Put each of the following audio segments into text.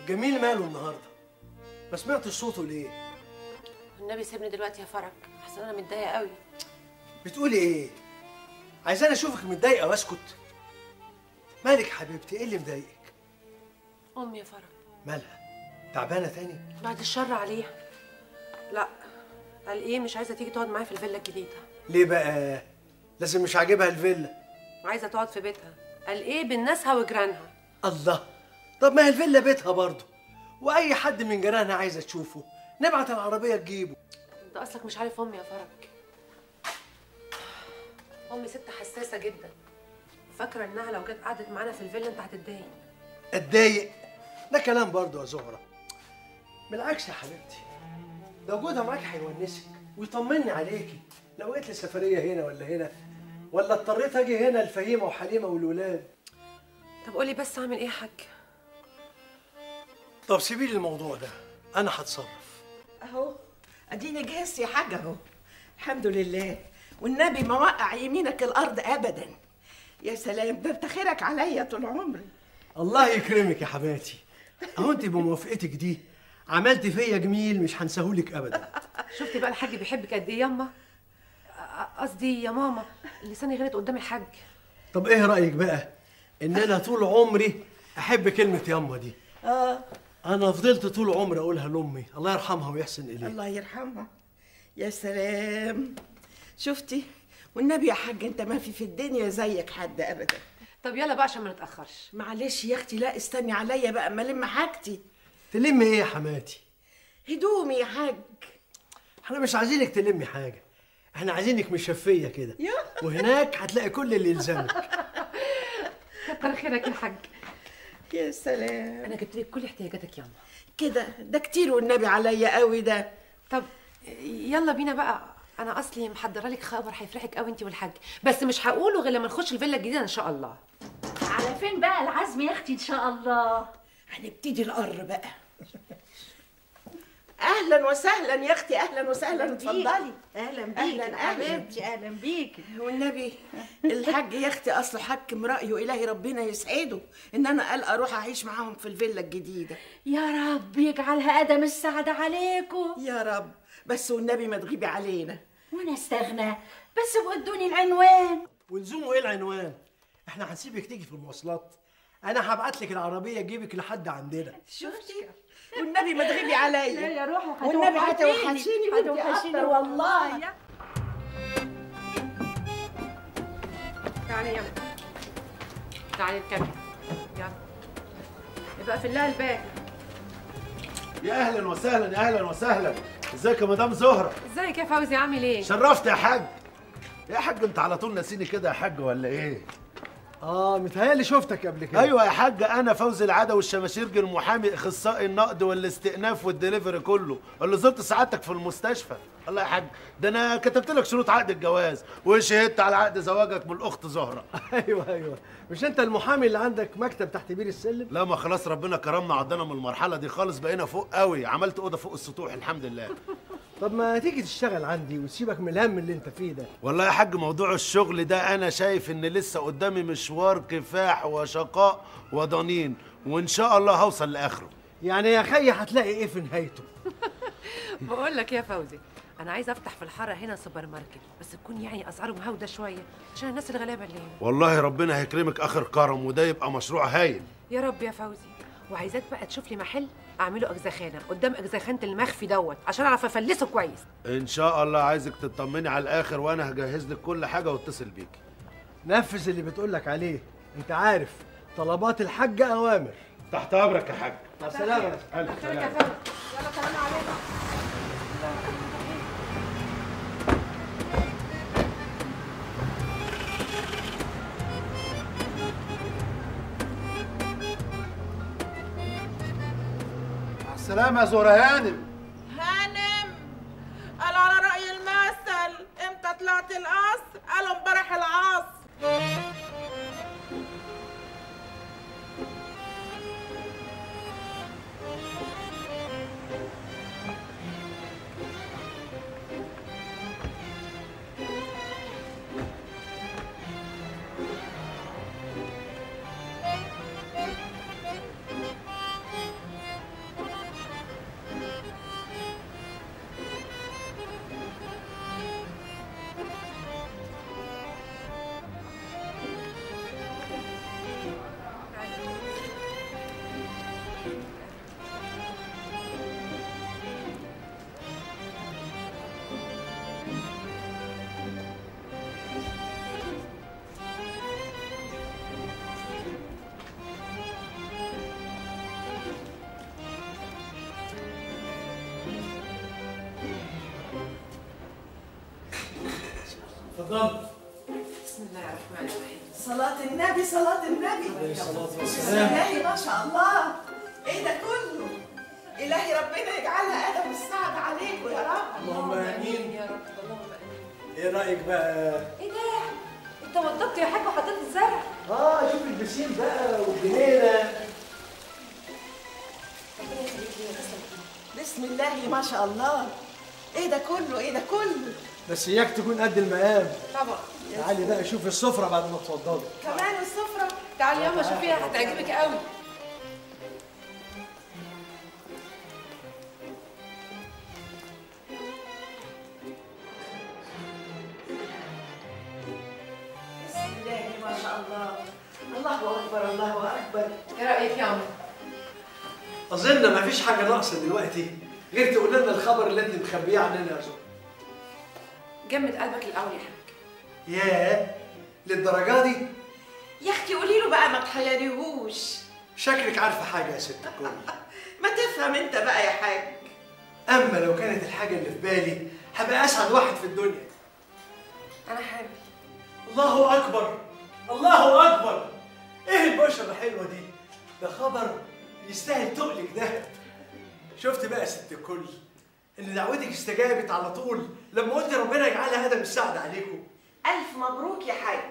جميل ماله النهارده ما سمعتش صوته ليه النبي سيبني دلوقتي يا فرج احسن انا متضايقه قوي بتقولي ايه عايزاني اشوفك متضايقه واسكت مالك حبيبتي ايه اللي مضايقك امي يا فرج مالها تعبانه تاني بعد الشر عليها لا قال ايه مش عايزه تيجي تقعد معايا في الفيلا الجديده ليه بقى لازم مش عاجبها الفيلا عايزه تقعد في بيتها قال ايه بناسها وجيرانها الله طب ما هي الفيلا بيتها برضه واي حد من جيرانها عايزه تشوفه نبعت العربيه تجيبه انت اصلك مش عارف امي يا فرج امي ست حساسه جدا فاكره انها لو جت قعدت معانا في الفيلا انت هتتضايق اتضايق ده كلام برضه يا زهره بالعكس يا حبيبتي ده وجودها معاك هيونسك ويطمني عليكي لو جيت لي سفريه هنا ولا هنا ولا اضطريت اجي هنا الفهيمه وحليمه والولاد طب قولي بس اعمل ايه يا حاج طب سيبي لي الموضوع ده انا هتصرف اهو اديني جهزت يا حاجه اهو الحمد لله والنبي ما وقع يمينك الارض ابدا يا سلام ده انت خيرك عليا طول عمري الله يكرمك يا حبيبتي اهو انت بموافقتك دي عملت فيا جميل مش هنساهولك ابدا شفتي بقى الحاج بيحبك قد ايه ياما أ- قصدي يا ماما لساني غلط قدام الحاج طب ايه رايك بقى ان انا طول عمري احب كلمه ياما دي اه انا فضلت طول عمري اقولها لامي الله يرحمها ويحسن اليها الله يرحمها يا سلام شفتي والنبي يا حاج انت ما في في الدنيا زيك حد ابدا طب يلا بقى عشان ما نتاخرش معلش يا اختي لا استني عليا بقى اما الم حاجتي تلمي ايه يا حماتي هدومي يا حاج احنا مش عايزينك تلمي حاجه احنا عايزينك مشفيه كده يا. وهناك هتلاقي كل اللي يلزمك كتر خيرك يا حاج يا سلام انا جبت لك كل احتياجاتك ياما كده ده كتير والنبي عليا قوي ده طب يلا بينا بقى انا اصلي محضره لك خبر هيفرحك قوي انت والحاج بس مش هقوله غير لما نخش الفيلا الجديده ان شاء الله على فين بقى العزم يا اختي ان شاء الله هنبتدي القر بقى اهلا وسهلا يا اختي اهلا وسهلا اتفضلي اهلا بيك أهلاً، يا أهلاً. حبيبتي اهلا بيك والنبي الحاج يا اختي اصله حكم رايه الهي ربنا يسعده ان انا قال اروح اعيش معاهم في الفيلا الجديده يا رب يجعلها ادم السعد عليكم يا رب بس والنبي ما تغيبي علينا وانا استغنى بس ودوني العنوان ولزومه ايه العنوان احنا هنسيبك تيجي في المواصلات انا هبعت لك العربيه تجيبك لحد عندنا شفتي والنبي ما تغيبي عليا لا يا روحي والنبي هتوحشيني. هتوحشيني وانت هتوحشيني اكتر والله تعالي يلا تعالي نكمل يلا يبقى في الله الباب يا اهلا وسهلا يا اهلا وسهلا ازيك يا مدام زهره ازيك يا فوزي عامل ايه شرفت يا حاج يا حاج انت على طول ناسيني كده يا حاج ولا ايه اه متهيألي شفتك قبل كده ايوه يا حاج انا فوزي العدوي الشماشيرجي المحامي اخصائي النقد والاستئناف والدليفري كله اللي زرت سعادتك في المستشفى الله يا حاج ده انا كتبت لك شروط عقد الجواز وشهدت على عقد زواجك من الاخت زهره ايوه ايوه مش انت المحامي اللي عندك مكتب تحت بير السلم لا ما خلاص ربنا كرمنا عدنا من المرحله دي خالص بقينا فوق قوي عملت اوضه فوق السطوح الحمد لله طب ما تيجي تشتغل عندي وتسيبك من الهم اللي انت فيه ده والله يا حاج موضوع الشغل ده انا شايف ان لسه قدامي مشوار كفاح وشقاء وضنين وان شاء الله هوصل لاخره يعني يا خي هتلاقي ايه في نهايته بقول لك يا فوزي انا عايزه افتح في الحاره هنا سوبر ماركت بس تكون يعني اسعاره مهوده شويه عشان الناس الغلابه اللي هنا والله ربنا هيكرمك اخر كرم وده يبقى مشروع هايل يا رب يا فوزي وعايزاك بقى تشوف لي محل اعمله اجزخانه قدام اجزخانه المخفي دوت عشان اعرف افلسه كويس ان شاء الله عايزك تطمني على الاخر وانا هجهز لك كل حاجه واتصل بيكي نفذ اللي بتقولك عليه انت عارف طلبات الحاجة اوامر تحت امرك يا حاج مع السلامة الف خيرك يا سلامه فوزي يلا سلام عليكم مع السلامه يا زهره هانم هانم قال على رأي المثل امتى طلعت القصر قالوا امبارح العصر اتفضل بسم الله الرحمن الرحيم صلاة النبي صلاة النبي بسم الله ما شاء الله ايه ده كله إلهي ربنا يجعلها أدم السعد عليكم يا رب اللهم امين يا رب اللهم امين ايه رايك بقى ايه ده انت وضبت يا حاج وحطيت الزرع اه شوف البسين بقى والجنينه ربنا يخليك لي يا تسلم بسم الله ما شاء الله ايه ده كله ايه ده كله بس اياك تكون قد المقام طبعا تعالي بقى شوف السفره بعد ما تفضلي كمان السفرة تعالي يلا شوفيها هتعجبك قوي بسم الله ما شاء الله الله أكبر الله أكبر ايه رايك يا عمرو اظن ما فيش حاجه ناقصه دلوقتي غير تقول لنا الخبر اللي انت مخبيه عننا يا زهر جمد قلبك الاول يا حاج ياه للدرجه دي يا أختي قولي له بقى ما تحيريهوش شكلك عارفه حاجه يا ست الكل ما تفهم أنت بقى يا حاج اما لو كانت الحاجه اللي في بالي هبقى اسعد واحد في الدنيا انا حامل الله اكبر الله اكبر ايه البشره الحلوه دي ده خبر يستاهل تقلك دهب شفت بقى يا ست الكل ان دعوتك استجابت على طول لما قلت ربنا يجعلها ادم السعد عليكم ألف مبروك يا حاج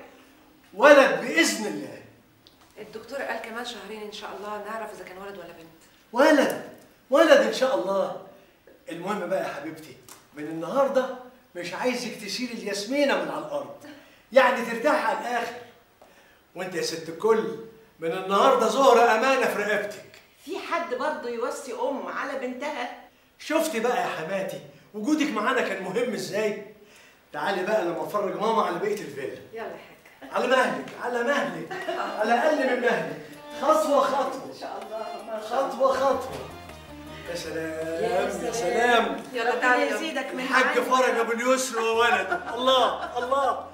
ولد باذن الله الدكتور قال كمان شهرين ان شاء الله نعرف اذا كان ولد ولا بنت ولد ولد ان شاء الله المهم بقى يا حبيبتي من النهارده مش عايزك تشيل الياسمينه من على الارض يعني ترتاح على الاخر وانت يا ست الكل من النهارده زهره امانه في رقبتك في حد برضه يوصي أم على بنتها شفتي بقى يا حماتي وجودك معانا كان مهم ازاي تعالي بقى لما افرج ماما على بقيه الفيلا يلا يا حاج على مهلك على مهلك على اقل من مهلك خطوه خطوه إن شاء الله ما خطوه خطوه يا سلام يا سلام يلا ربنا تعالي يلا. يزيدك من الحاج عنده. فرج ابو اليسر وولد الله الله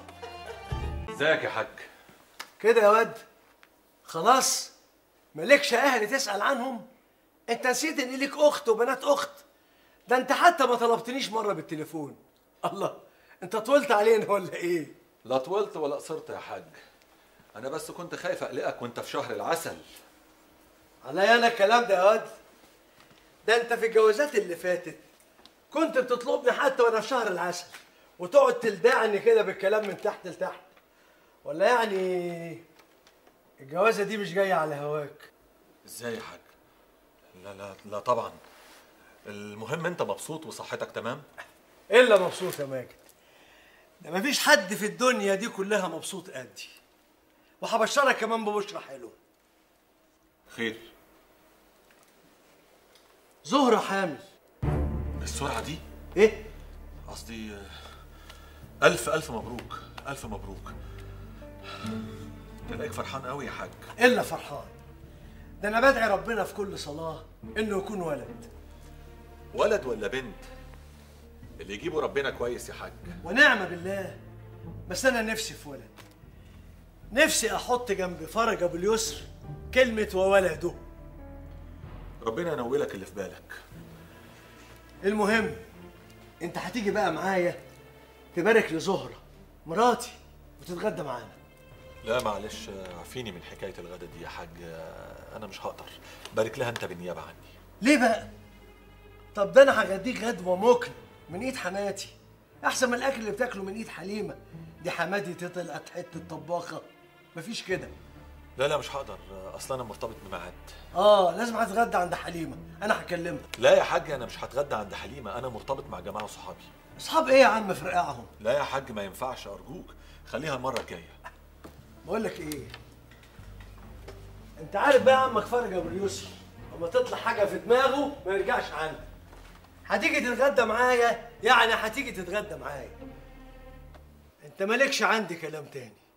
ازيك يا حاج كده يا واد خلاص مالكش اهل تسال عنهم انت نسيت ان ليك اخت وبنات اخت ده انت حتى ما طلبتنيش مره بالتليفون الله انت طولت علينا ولا ايه لا طولت ولا قصرت يا حاج انا بس كنت خايف اقلقك وانت في شهر العسل عليا انا الكلام ده يا واد ده انت في الجوازات اللي فاتت كنت بتطلبني حتى وانا في شهر العسل وتقعد تلدعني كده بالكلام من تحت لتحت ولا يعني الجوازه دي مش جايه على هواك ازاي يا حاج لا لا لا طبعا المهم انت مبسوط وصحتك تمام الا مبسوط يا ماجد ده مفيش حد في الدنيا دي كلها مبسوط قدي وهبشرك كمان ببشرة حلوة خير زهرة حامل بالسرعه دي ايه قصدي آه، الف الف مبروك الف مبروك تلاقيك فرحان قوي يا حاج الا فرحان ده انا بدعي ربنا في كل صلاة انه يكون ولد ولد ولا بنت اللي يجيبه ربنا كويس يا حاج ونعم بالله بس انا نفسي في ولد نفسي احط جنب فرج ابو اليسر كلمة وولده ربنا ينولك اللي في بالك المهم انت هتيجي بقى معايا تبارك لزهرة مراتي وتتغدى معانا لا معلش آه، عفيني من حكايه الغدا دي يا حاج آه، انا مش هقدر بارك لها انت بالنيابه عني ليه بقى؟ طب ده انا هغديك غدوه مكن من ايد حماتي احسن من الاكل اللي بتاكله من ايد حليمه دي حماتي دي طلعت حته طباخه مفيش كده لا لا مش هقدر آه، اصلا انا مرتبط بميعاد اه لازم هتغدى عند حليمه انا هكلمها لا يا حاج انا مش هتغدى عند حليمه انا مرتبط مع جماعه صحابي اصحاب ايه يا عم فرقعهم لا يا حاج ما ينفعش ارجوك خليها المره الجايه بقول لك ايه انت عارف بقى عمك فرج ابو اليسر اما تطلع حاجه في دماغه ما يرجعش عنها هتيجي تتغدى معايا يعني هتيجي تتغدى معايا انت مالكش عندي كلام تاني